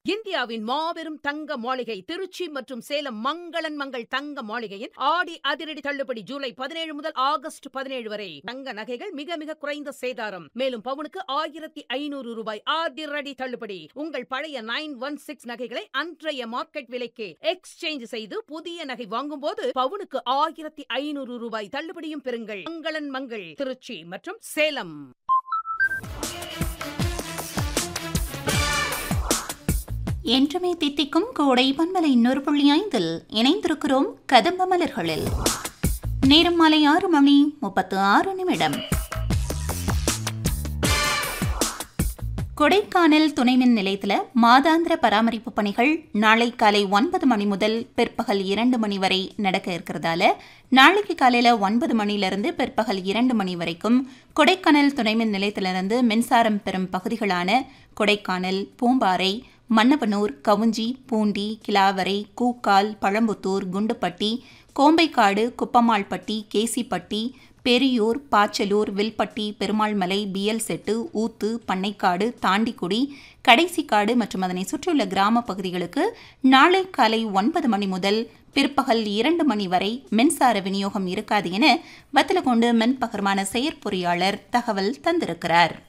இந்தியாவின் மாபெரும் தங்க மாளிகை திருச்சி மற்றும் சேலம் மங்களன் மங்கள் தங்க மாளிகையின் ஆடி அதிரடி தள்ளுபடி ஜூலை பதினேழு முதல் ஆகஸ்ட் பதினேழு வரை தங்க நகைகள் மிக மிக குறைந்த சேதாரம் மேலும் பவுனுக்கு ஆயிரத்தி ஐநூறு ரூபாய் அதிரடி தள்ளுபடி உங்கள் பழைய நைன் ஒன் சிக்ஸ் நகைகளை அன்றைய மார்க்கெட் விலைக்கு எக்ஸ்சேஞ்ச் செய்து புதிய நகை வாங்கும்போது பவுனுக்கு ஆயிரத்தி ஐநூறு ரூபாய் தள்ளுபடியும் பெறுங்கள் மங்களன் மங்கள் திருச்சி மற்றும் சேலம் என்றுமே தித்திக்கும் கோடை பன்மலை இன்னொரு புள்ளி ஐந்தில் இணைந்திருக்கிறோம் கதம்ப மலர்களில் நேரம் மாலை ஆறு மணி முப்பத்து ஆறு நிமிடம் கொடைக்கானல் துணைமின் நிலையத்தில் மாதாந்திர பராமரிப்பு பணிகள் நாளை காலை ஒன்பது மணி முதல் பிற்பகல் இரண்டு மணி வரை நடக்க இருக்கிறதால நாளைக்கு காலையில் ஒன்பது மணிலிருந்து பிற்பகல் இரண்டு மணி வரைக்கும் கொடைக்கானல் துணைமின் நிலையத்திலிருந்து மின்சாரம் பெறும் பகுதிகளான கொடைக்கானல் பூம்பாறை மன்னவனூர் கவுஞ்சி பூண்டி கிலாவரை கூக்கால் பழம்புத்தூர் குண்டுப்பட்டி கோம்பைக்காடு குப்பமாள்பட்டி கேசிப்பட்டி பெரியூர் பாச்சலூர் வில்பட்டி பெருமாள்மலை பிஎல் செட்டு ஊத்து பண்ணைக்காடு தாண்டிக்குடி கடைசிக்காடு மற்றும் அதனை சுற்றியுள்ள கிராம பகுதிகளுக்கு நாளை காலை ஒன்பது மணி முதல் பிற்பகல் இரண்டு மணி வரை மின்சார விநியோகம் இருக்காது என வத்தலகொண்டு மின் பகிர்மான செயற்பொறியாளர் தகவல் தந்திருக்கிறார்